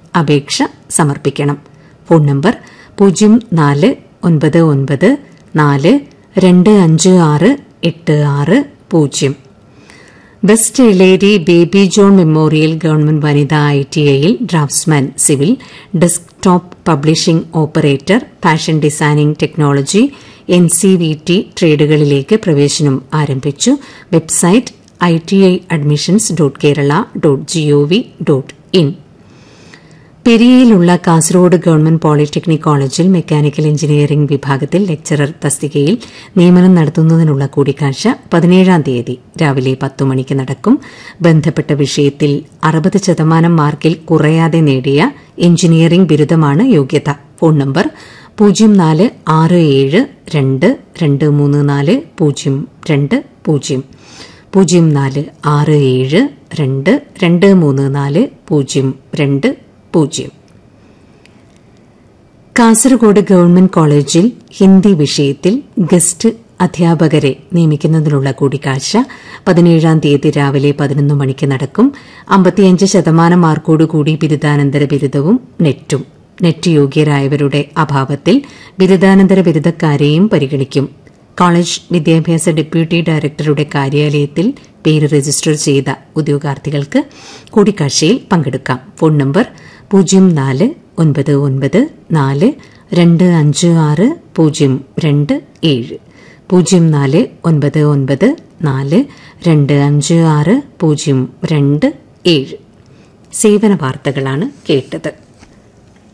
അപേക്ഷ സമർപ്പിക്കണം phone number പൂജ്യം നാല് ഒൻപത് ഒൻപത് നാല് രണ്ട് അഞ്ച് ആറ് എട്ട് ആറ് പൂജ്യം west Eleri Baby John memorial government വനിതാ ഐ ടി ഐയിൽ draftsman civil desktop publishing operator fashion designing technology N C V T ട്രേഡുകളിലേക്ക് പ്രവേശനം ആരംഭിച്ചു website I T I admissions dot Kerala dot gov dot in പെരിയയിലുള്ള കാസർഗോഡ് ഗവൺമെന്റ് പോളിടെക്നിക് കോളേജിൽ മെക്കാനിക്കൽ എഞ്ചിനീയറിംഗ് വിഭാഗത്തിൽ lecturer തസ്തികയിൽ നിയമനം നടത്തുന്നതിനുള്ള കൂടിക്കാഴ്ച പതിനേഴാം തീയതി രാവിലെ പത്തു മണിക്ക് നടക്കും ബന്ധപ്പെട്ട വിഷയത്തിൽ അറുപത് ശതമാനം മാർക്കിൽ കുറയാതെ നേടിയ എഞ്ചിനീയറിംഗ് ബിരുദമാണ് യോഗ്യത ഫോൺ നമ്പർ പൂജ്യം നാല് ആറ് ഏഴ് രണ്ട് രണ്ട് മൂന്ന് നാല് പൂജ്യം രണ്ട് പൂജ്യം പൂജ്യം നാല് ആറ് ഏഴ് രണ്ട് രണ്ട് മൂന്ന് നാല് പൂജ്യം രണ്ട് പൂജ്യം കാസർഗോഡ് ഗവൺമെന്റ് കോളേജിൽ ഹിന്ദി വിഷയത്തിൽ ഗസ്റ്റ് അധ്യാപകരെ നിയമിക്കുന്നതിനുള്ള കൂടിക്കാഴ്ച പതിനേഴാം തീയതി രാവിലെ പതിനൊന്ന് മണിക്ക് നടക്കും അമ്പത്തിയഞ്ച് ശതമാനം മാർക്കോടുകൂടി ബിരുദാനന്തര ബിരുദവും നെറ്റും നെറ്റ് യോഗ്യരായവരുടെ അഭാവത്തിൽ ബിരുദാനന്തര ബിരുദക്കാരെയും പരിഗണിക്കും കോളേജ് വിദ്യാഭ്യാസ ഡെപ്യൂട്ടി ഡയറക്ടറുടെ കാര്യാലയത്തിൽ പേര് രജിസ്റ്റർ ചെയ്ത ഉദ്യോഗാർത്ഥികൾക്ക് കൂടിക്കാഴ്ചയിൽ പങ്കെടുക്കാം ഫോൺ നമ്പർ പൂജ്യം നാല് ഒൻപത് ഒൻപത് നാല് രണ്ട് അഞ്ച് ആറ് പൂജ്യം രണ്ട് ഏഴ് പൂജ്യം നാല് ഒൻപത് ഒൻപത് നാല് രണ്ട് അഞ്ച് ആറ് പൂജ്യം രണ്ട് ഏഴ് സേവന വാർത്തകളാണ് കേട്ടത്